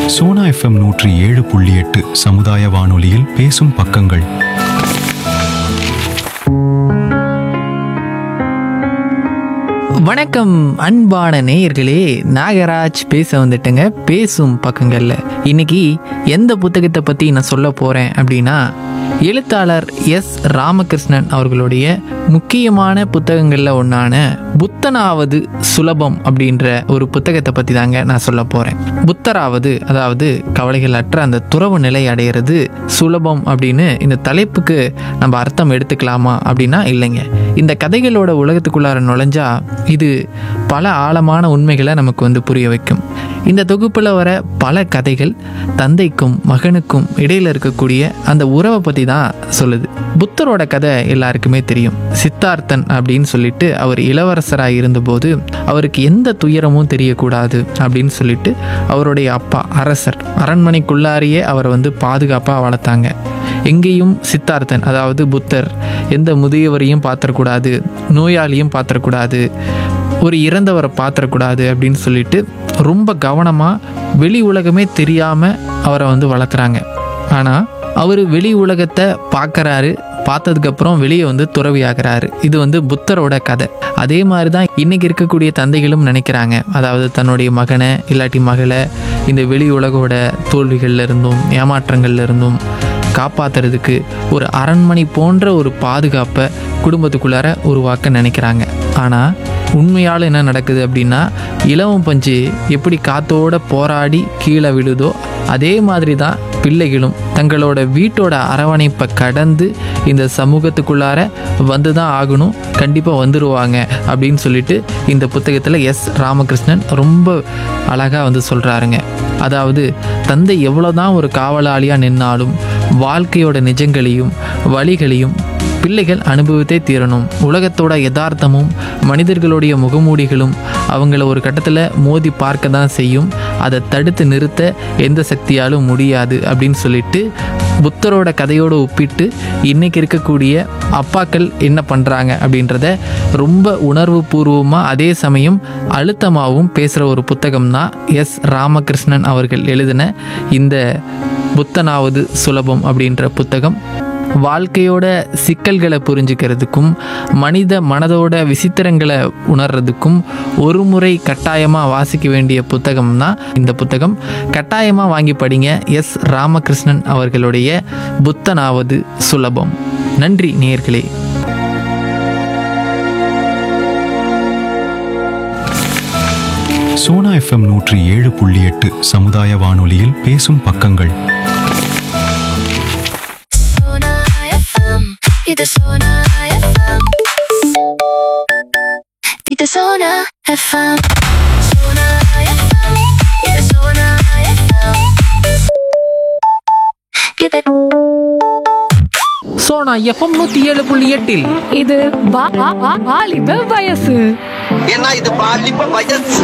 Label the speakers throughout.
Speaker 1: Sona FM நூற்றி ஏழு புள்ளி எட்டு சமுதாய வானொலியில் பேசும் பக்கங்கள்
Speaker 2: வணக்கம் அன்பான நேயர்களே நாகராஜ் பேச வந்துட்டேங்க பேசும் பக்கங்கள்ல இன்னைக்கு எந்த புத்தகத்தை பற்றி நான் சொல்ல போகிறேன் அப்படின்னா எழுத்தாளர் எஸ் ராமகிருஷ்ணன் அவர்களுடைய முக்கியமான புத்தகங்களில் ஒன்றான புத்தனாவது சுலபம் அப்படின்ற ஒரு புத்தகத்தை பற்றி தாங்க நான் சொல்ல போகிறேன் புத்தராவது அதாவது கவலைகள் அற்ற அந்த துறவு நிலை அடையிறது சுலபம் அப்படின்னு இந்த தலைப்புக்கு நம்ம அர்த்தம் எடுத்துக்கலாமா அப்படின்னா இல்லைங்க இந்த கதைகளோட உலகத்துக்குள்ளார நுழைஞ்சா இது பல ஆழமான உண்மைகளை நமக்கு வந்து புரிய வைக்கும் இந்த தொகுப்பில் வர பல கதைகள் தந்தைக்கும் மகனுக்கும் இடையில இருக்கக்கூடிய அந்த உறவை பற்றி தான் சொல்லுது புத்தரோட கதை எல்லாருக்குமே தெரியும் சித்தார்த்தன் அப்படின்னு சொல்லிட்டு அவர் இளவரசராக இருந்தபோது அவருக்கு எந்த துயரமும் தெரியக்கூடாது அப்படின்னு சொல்லிட்டு அவருடைய அப்பா அரசர் அரண்மனைக்குள்ளாரியே அவரை வந்து பாதுகாப்பாக வளர்த்தாங்க எங்கேயும் சித்தார்த்தன் அதாவது புத்தர் எந்த முதியவரையும் பாத்திரக்கூடாது நோயாளியும் பாத்திரக்கூடாது ஒரு இறந்தவரை பாத்திரக்கூடாது அப்படின்னு சொல்லிட்டு ரொம்ப கவனமாக வெளி உலகமே தெரியாமல் அவரை வந்து வளர்க்குறாங்க ஆனால் அவர் வெளி உலகத்தை பார்க்குறாரு பார்த்ததுக்கப்புறம் வெளியே வந்து துறவியாகிறாரு இது வந்து புத்தரோட கதை அதே மாதிரி தான் இன்றைக்கி இருக்கக்கூடிய தந்தைகளும் நினைக்கிறாங்க அதாவது தன்னுடைய மகனை இல்லாட்டி மகளை இந்த வெளி உலகோட தோல்விகள்ல இருந்தும் ஏமாற்றங்கள்ல இருந்தும் காப்பாத்துறதுக்கு ஒரு அரண்மனை போன்ற ஒரு பாதுகாப்பை குடும்பத்துக்குள்ளார உருவாக்க நினைக்கிறாங்க ஆனால் உண்மையால் என்ன நடக்குது அப்படின்னா இலவம் பஞ்சு எப்படி காத்தோட போராடி கீழே விழுதோ அதே மாதிரி தான் பிள்ளைகளும் தங்களோட வீட்டோட அரவணைப்பை கடந்து இந்த சமூகத்துக்குள்ளார வந்து தான் ஆகணும் கண்டிப்பாக வந்துடுவாங்க அப்படின்னு சொல்லிட்டு இந்த புத்தகத்தில் எஸ் ராமகிருஷ்ணன் ரொம்ப அழகாக வந்து சொல்கிறாருங்க அதாவது தந்தை எவ்வளோதான் ஒரு காவலாளியாக நின்னாலும் வாழ்க்கையோட நிஜங்களையும் வழிகளையும் பிள்ளைகள் அனுபவித்தே தீரணும் உலகத்தோட யதார்த்தமும் மனிதர்களுடைய முகமூடிகளும் அவங்கள ஒரு கட்டத்தில் மோதி பார்க்க தான் செய்யும் அதை தடுத்து நிறுத்த எந்த சக்தியாலும் முடியாது அப்படின்னு சொல்லிட்டு புத்தரோட கதையோடு ஒப்பிட்டு இன்னைக்கு இருக்கக்கூடிய அப்பாக்கள் என்ன பண்ணுறாங்க அப்படின்றத ரொம்ப உணர்வு பூர்வமாக அதே சமயம் அழுத்தமாகவும் பேசுகிற ஒரு புத்தகம் தான் எஸ் ராமகிருஷ்ணன் அவர்கள் எழுதின இந்த புத்தனாவது சுலபம் அப்படின்ற புத்தகம் வாழ்க்கையோட சிக்கல்களை புரிஞ்சுக்கிறதுக்கும் மனித மனதோட விசித்திரங்களை உணர்றதுக்கும் ஒரு முறை கட்டாயமாக வாசிக்க வேண்டிய புத்தகம் தான் இந்த புத்தகம் கட்டாயமாக வாங்கி படிங்க எஸ் ராமகிருஷ்ணன் அவர்களுடைய புத்தனாவது சுலபம் நன்றி நேயர்களே
Speaker 1: சோனா எஃப்எம் நூற்றி ஏழு புள்ளி எட்டு சமுதாய வானொலியில் பேசும் பக்கங்கள்
Speaker 3: Sona IFM. இது Sona IFM. இது Sona FM. Sona IFM. இது Sona IFM. இது
Speaker 2: சோனா எஃப்எம் நூற்றி ஏழு புள்ளி எட்டில்
Speaker 4: இது வா- வா- வா- வாலிப வயசு
Speaker 5: ஏன்னா இது பாலிப்ப வயசு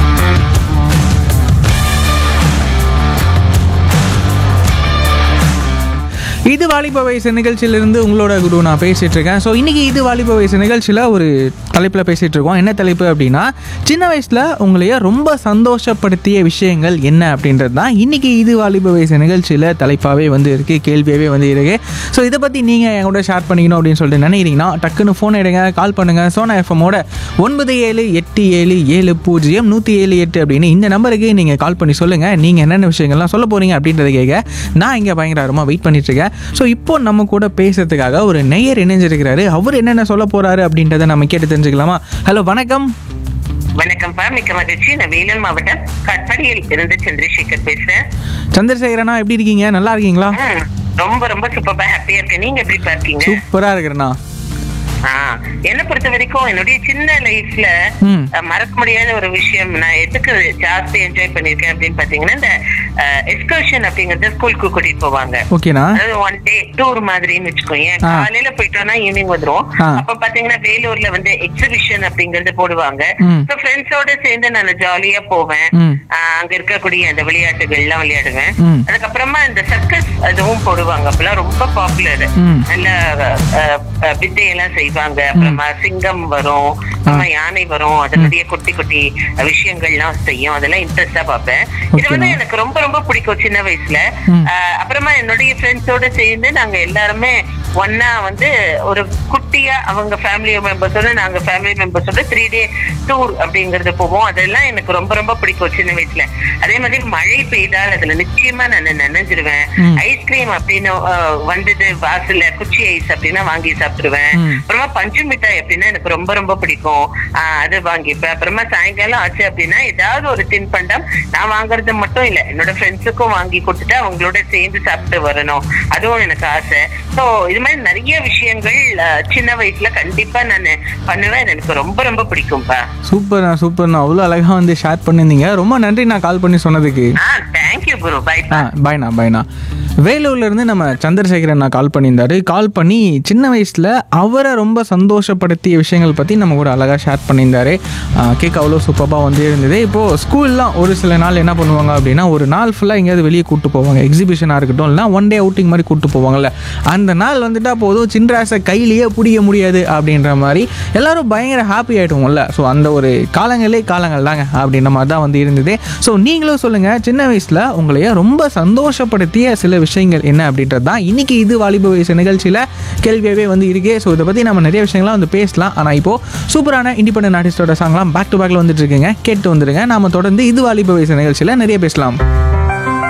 Speaker 6: இது வாலிப வயசு நிகழ்ச்சியிலிருந்து உங்களோட குரு நான் பேசிட்டு இருக்கேன் ஸோ இன்னைக்கு இது வாலிப வயசு நிகழ்ச்சியில் ஒரு தலைப்பில் பேசிட்டு இருக்கோம் என்ன தலைப்பு அப்படின்னா சின்ன வயசில் உங்களைய ரொம்ப சந்தோஷப்படுத்திய விஷயங்கள் என்ன அப்படின்றது தான் இன்னைக்கு இது வாலிப வயசு நிகழ்ச்சியில் தலைப்பாகவே வந்து இருக்கு கேள்வியாகவே வந்து இருக்கு ஸோ இதை பற்றி நீங்கள் என் கூட ஷேர் பண்ணிக்கணும் அப்படின்னு சொல்லிட்டு நினைக்கிறீங்கன்னா டக்குன்னு ஃபோன் எடுங்க கால் பண்ணுங்க சோனா எஃப்எம்மோட ஒன்பது ஏழு எட்டு ஏழு ஏழு பூஜ்ஜியம் நூற்றி ஏழு எட்டு அப்படின்னு இந்த நம்பருக்கு நீங்கள் கால் பண்ணி சொல்லுங்கள் நீங்கள் என்னென்ன விஷயங்கள்லாம் சொல்ல போகிறீங்க அப்படின்றத கேட்க நான் இங்கே பயங்கரமாக வெயிட் பண்ணிட்டு இருக்கேன் ஸோ இப்போ நம்ம கூட பேசுறதுக்காக ஒரு நெய்யர் இணைஞ்சிருக்கிறாரு அவர் என்னென்ன சொல்ல போறாரு அப்படின்றத நம்ம கேட்டு தெரிஞ்சுக்கலாமா ஹலோ வணக்கம்
Speaker 7: வணக்கம்ப்பா மிக்க மகிழ்ச்சி நான் வேலூர் மாவட்டம் கட்படியில் இருந்து சந்திரசேகர் பேசுறேன்
Speaker 6: சந்திரசேகரனா எப்படி இருக்கீங்க நல்லா இருக்கீங்களா
Speaker 7: ம், ரொம்ப ரொம்ப சூப்பரா ஹாப்பியா இருக்கேன் நீங்க எப்படி இருக்கீங்க
Speaker 6: சூப்பரா இருக்கிறேண்ணா
Speaker 7: ஆ, என்னை பொறுத்த வரைக்கும் என்னுடைய சின்ன லைஃப்ல
Speaker 6: ம்.
Speaker 7: மறக்க முடியாத ஒரு விஷயம் நான் எதுக்கு ஜாஸ்தி என்ஜாய் பண்ணிருக்கேன் அப்படின்னு பாத்தீங்கன்னா இந்த எக்ஸ்கர்ஷன் அப்படிங்கறத ஸ்கூலுக்கு கூட்டிட்டு போவாங்க
Speaker 6: ஓகேண்ணா
Speaker 7: அதாவது ஒன் டே டூர் மாதிரின்னு வச்சுக்கோங்க
Speaker 6: ஆ.
Speaker 7: காலையில போயிட்டோம்னா ஈவினிங் வந்துரும்
Speaker 6: ஆ.
Speaker 7: அப்ப பாத்தீங்கன்னா வேலூர்ல வந்து எக்ஸிபிஷன் அப்படிங்கறது போடுவாங்க
Speaker 6: ம்.
Speaker 7: ஃப்ரெண்ட்ஸோட சேர்ந்து நான் ஜாலியா போவேன்
Speaker 6: ம்.
Speaker 7: ஆ, அங்க இருக்கக்கூடிய அந்த விளையாட்டுகள் எல்லாம் விளையாடுவேன்
Speaker 6: ம்.
Speaker 7: அதுக்கப்புறமா இந்த சர்க்கஸ் அதுவும் போடுவாங்க அப்பெல்லாம் ரொம்ப பாப்புலர்
Speaker 6: ம்.
Speaker 7: நல்ல வித்தையெல்லாம் செய்வாங்க அப்புறமா சிங்கம் வரும் அப்புறமா யானை வரும் அதனுடைய குட்டி குட்டி விஷயங்கள்லாம் செய்யும் அதெல்லாம் இன்ட்ரெஸ்டா பார்ப்பேன் இது வந்து
Speaker 6: ஓகேண்ணா.
Speaker 7: எனக்கு ரொம்ப ரொம்ப பிடிக்கும் சின்ன வயசுல ஆஹ் அப்புறமா என்னுடைய ஃப்ரெண்ட்ஸோட சேர்ந்து நாங்க எல்லாருமே ஒன்னா வந்து ஒரு குட்டியா அவங்க ஃபேமிலி மெம்பர்ஸோட நாங்க ஃபேமிலி மெம்பர்ஸோட த்ரீ டே டூர் அப்படிங்கறது போவோம் அதெல்லாம் எனக்கு ரொம்ப ரொம்ப பிடிக்கும் சின்ன வயசுல அதே மாதிரி மழை பெய்தால் அதுல நிச்சயமா நான் நனைஞ்சிருவேன் ஐஸ்கிரீம் அப்படின்னு ஆஹ், வந்தது வாசல்ல குச்சி ஐஸ் அப்படின்னா வாங்கி சாப்பிடுவேன் அப்புறமா பஞ்சு மிட்டாய் அப்படின்னா எனக்கு ரொம்ப ரொம்ப பிடிக்கும் ஆஹ், அது வாங்கிப்பேன் அப்புறமா சாயங்காலம் ஆச்சு அப்படின்னா ஏதாவது ஒரு தின்பண்டம் நான் வாங்குறது மட்டும் இல்ல என்னோட ஃப்ரெண்ட்ஸுக்கும் வாங்கி கொடுத்துட்டு அவங்களோட சேர்ந்து சாப்பிட்டு வரணும் அதுவும் எனக்கு ஆசை ஸோ இது மாதிரி நிறைய விஷயங்கள் ஆஹ், சின்ன வயசுல கண்டிப்பா நான் பண்ணுவேன் அது எனக்கு ரொம்ப ரொம்ப பிடிக்கும்பா
Speaker 6: சூப்பர்ண்ணா சூப்பர்ண்ணா அவ்வளோ அழகாக வந்து ஷேர் பண்ணியிருந்தீங்க ரொம்ப நன்றி நான் கால் பண்ணி சொன்னதுக்கு
Speaker 7: ஆ தேங்க்யூ குரு பை
Speaker 6: ஆ பாய்ண்ணா பாய்ண்ணா வேலூர்லேருந்து நம்ம சந்திரசேகரன் நான் கால் பண்ணியிருந்தாரு கால் பண்ணி சின்ன வயசில் அவரை ரொம்ப சந்தோஷப்படுத்திய விஷயங்கள் பற்றி நம்ம கூட அழகாக ஷேர் பண்ணியிருந்தாரு ஆ, கேட்க அவ்வளோ சூப்பராக வந்து இருந்தது இப்போது ஸ்கூல்லாம் ஒரு சில நாள் என்ன பண்ணுவாங்க அப்படின்னா ஒரு நாள் ஃபுல்லாக எங்கேயாவது வெளியே கூப்பிட்டு போவாங்க எக்ஸிபிஷனாக இருக்கட்டும் இல்லைனா ஒன் டே அவுட்டிங் மாதிரி கூப்பிட்டு போவாங்கல்ல அந்த நாள் வந்துட்டா போதும் சின்ராசை கையிலேயே பிடிக்க முடியாது அப்படின்ற மாதிரி எல்லாரும் பயங்கர ஹாப்பி ஆகிடுவோம்ல ஸோ அந்த ஒரு காலங்களே காலங்கள் தாங்க அப்படின்ற மாதிரி தான் வந்து இருந்தது ஸோ நீங்களும் சொல்லுங்கள் சின்ன வயசில் உங்களைய ரொம்ப சந்தோஷப்படுத்திய சில விஷயங்கள் என்ன அப்படின்றது தான் இன்றைக்கி இது வாலிப வயசு நிகழ்ச்சியில் கேள்வியாகவே வந்து இருக்கே ஸோ இதை பற்றி நம்ம நிறைய விஷயங்கள்லாம் வந்து பேசலாம் ஆனால் இப்போது சூப்பரான இண்டிபெண்டன்ட் ஆர்டிஸ்டோட சாங்லாம் பேக் டு பேக்கில் வந்துட்டு இருக்குங்க கேட்டு வந்துடுங்க நாம தொடர்ந்து இது வாலிப வயசு நிகழ்ச்சியில் நிறைய பேசலாம்